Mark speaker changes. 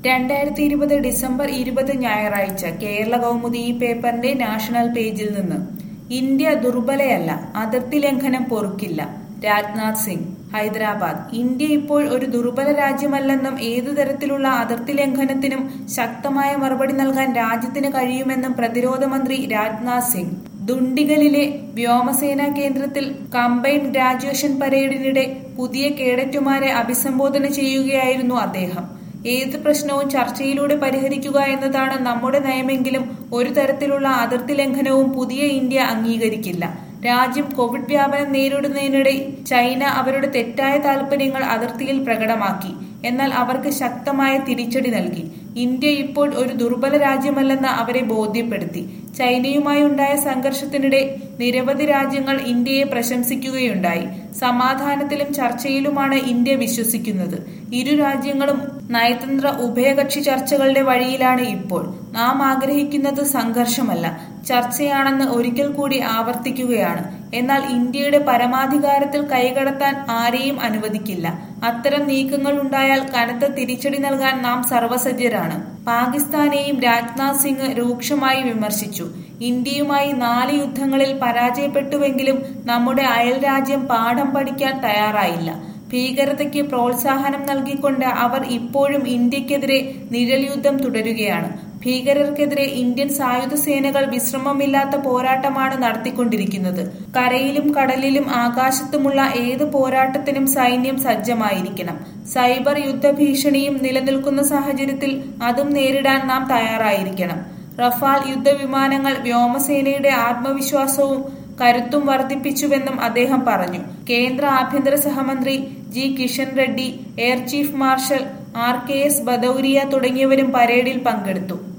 Speaker 1: രണ്ടായിരത്തി ഇരുപത് ഡിസംബർ ഇരുപത് ഞായറാഴ്ച കേരള കൗമുദി ഈ പേപ്പറിന്റെ നാഷണൽ പേജിൽ നിന്ന് ഇന്ത്യ ദുർബലയല്ല അതിർത്തി ലംഘനം പൊറുക്കില്ല രാജ്നാഥ് സിംഗ് ഹൈദരാബാദ് ഇന്ത്യ ഇപ്പോൾ ഒരു ദുർബല രാജ്യമല്ലെന്നും ഏതു തരത്തിലുള്ള അതിർത്തി ലംഘനത്തിനും ശക്തമായ മറുപടി നൽകാൻ രാജ്യത്തിന് കഴിയുമെന്നും പ്രതിരോധ മന്ത്രി രാജ്നാഥ് സിംഗ് ദുണ്ടിഗലിലെ വ്യോമസേനാ കേന്ദ്രത്തിൽ കമ്പൈൻഡ് ഗ്രാജുവേഷൻ പരേഡിനിടെ പുതിയ കേഡറ്റുമാരെ അഭിസംബോധന ചെയ്യുകയായിരുന്നു അദ്ദേഹം ഏത് പ്രശ്നവും ചർച്ചയിലൂടെ പരിഹരിക്കുക എന്നതാണ് നമ്മുടെ നയമെങ്കിലും ഒരു തരത്തിലുള്ള അതിർത്തി ലംഘനവും പുതിയ ഇന്ത്യ അംഗീകരിക്കില്ല രാജ്യം കോവിഡ് വ്യാപനം നേരിടുന്നതിനിടെ ചൈന അവരുടെ തെറ്റായ താൽപര്യങ്ങൾ അതിർത്തിയിൽ പ്രകടമാക്കി എന്നാൽ അവർക്ക് ശക്തമായ തിരിച്ചടി നൽകി ഇന്ത്യ ഇപ്പോൾ ഒരു ദുർബല രാജ്യമല്ലെന്ന് അവരെ ബോധ്യപ്പെടുത്തി ചൈനയുമായി ഉണ്ടായ സംഘർഷത്തിനിടെ നിരവധി രാജ്യങ്ങൾ ഇന്ത്യയെ പ്രശംസിക്കുകയുണ്ടായി സമാധാനത്തിലും ചർച്ചയിലുമാണ് ഇന്ത്യ വിശ്വസിക്കുന്നത് ഇരു രാജ്യങ്ങളും നയതന്ത്ര ഉഭയകക്ഷി ചർച്ചകളുടെ വഴിയിലാണ് ഇപ്പോൾ നാം ആഗ്രഹിക്കുന്നത് സംഘർഷമല്ല ചർച്ചയാണെന്ന് ഒരിക്കൽ കൂടി ആവർത്തിക്കുകയാണ് എന്നാൽ ഇന്ത്യയുടെ പരമാധികാരത്തിൽ കൈകടത്താൻ ആരെയും അനുവദിക്കില്ല അത്തരം നീക്കങ്ങൾ ഉണ്ടായാൽ കനത്ത തിരിച്ചടി നൽകാൻ നാം സർവസജ്ജരാണ് പാകിസ്ഥാനെയും രാജ്നാഥ് സിംഗ് രൂക്ഷമായി വിമർശിച്ചു ഇന്ത്യയുമായി നാല് യുദ്ധങ്ങളിൽ പരാജയപ്പെട്ടുവെങ്കിലും നമ്മുടെ അയൽരാജ്യം പാഠം പഠിക്കാൻ തയ്യാറായില്ല ഭീകരതയ്ക്ക് പ്രോത്സാഹനം നൽകിക്കൊണ്ട് അവർ ഇപ്പോഴും ഇന്ത്യക്കെതിരെ നിഴൽ യുദ്ധം തുടരുകയാണ് ഭീകരർക്കെതിരെ ഇന്ത്യൻ സായുധ സേനകൾ വിശ്രമമില്ലാത്ത പോരാട്ടമാണ് നടത്തിക്കൊണ്ടിരിക്കുന്നത് കരയിലും കടലിലും ആകാശത്തുമുള്ള ഏത് പോരാട്ടത്തിനും സൈന്യം സജ്ജമായിരിക്കണം സൈബർ യുദ്ധഭീഷണിയും നിലനിൽക്കുന്ന സാഹചര്യത്തിൽ അതും നേരിടാൻ നാം തയ്യാറായിരിക്കണം റഫാൽ യുദ്ധവിമാനങ്ങൾ വ്യോമസേനയുടെ ആത്മവിശ്വാസവും കരുത്തും വർദ്ധിപ്പിച്ചുവെന്നും അദ്ദേഹം പറഞ്ഞു കേന്ദ്ര ആഭ്യന്തര സഹമന്ത്രി G Kishan Reddy air chief marshal R K S Bhadauria തുടങ്ങിയവരും പരേഡിൽ പങ്കെടുത്തു